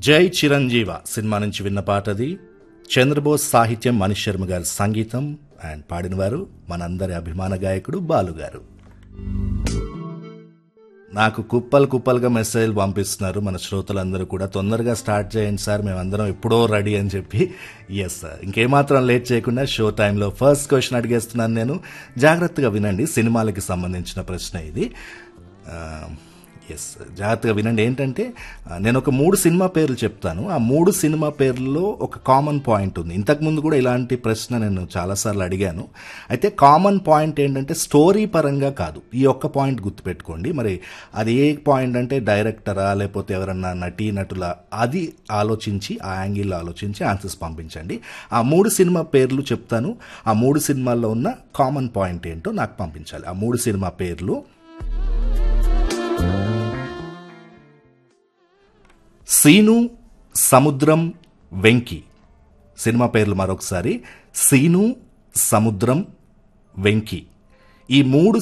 జై చిరంజీవ సినిమా నుంచి విన్న పాటది చంద్రబోస్ సాహిత్యం మనీష్ శర్మ గారి సంగీతం అండ్ పాడినవారు మనందరి అభిమాన గాయకుడు బాలు గారు నాకు కుప్పలు కుప్పలుగా మెసేజ్లు పంపిస్తున్నారు మన శ్రోతలందరూ కూడా తొందరగా స్టార్ట్ చేయండి సార్ మేమందరం ఎప్పుడో రెడీ అని చెప్పి ఎస్ సార్ ఇంకేమాత్రం లేట్ చేయకుండా షో టైంలో ఫస్ట్ క్వశ్చన్ అడిగేస్తున్నాను నేను జాగ్రత్తగా వినండి సినిమాలకి సంబంధించిన ప్రశ్న ఇది ఎస్ జాగ్రత్తగా వినండి ఏంటంటే ఆ, నేను ఒక మూడు సినిమా పేర్లు చెప్తాను ఆ మూడు సినిమా పేర్లలో ఒక కామన్ పాయింట్ ఉంది ఇంతకుముందు కూడా ఇలాంటి ప్రశ్న నేను చాలాసార్లు అడిగాను అయితే కామన్ పాయింట్ ఏంటంటే స్టోరీ పరంగా కాదు ఈ ఒక్క పాయింట్ గుర్తుపెట్టుకోండి మరి అది ఏ పాయింట్ అంటే డైరెక్టరా లేకపోతే ఎవరన్నా నటీ నటుల అది ఆలోచించి ఆ యాంగిల్ ఆలోచించి ఆన్సర్స్ పంపించండి ఆ మూడు సినిమా పేర్లు చెప్తాను ఆ మూడు సినిమాల్లో ఉన్న కామన్ పాయింట్ ఏంటో నాకు పంపించాలి ఆ మూడు సినిమా పేర్లు సీను సముద్రం వెంకి సినిమా పేర్లు మరొకసారి సీను సముద్రం వెంకి ఈ మూడు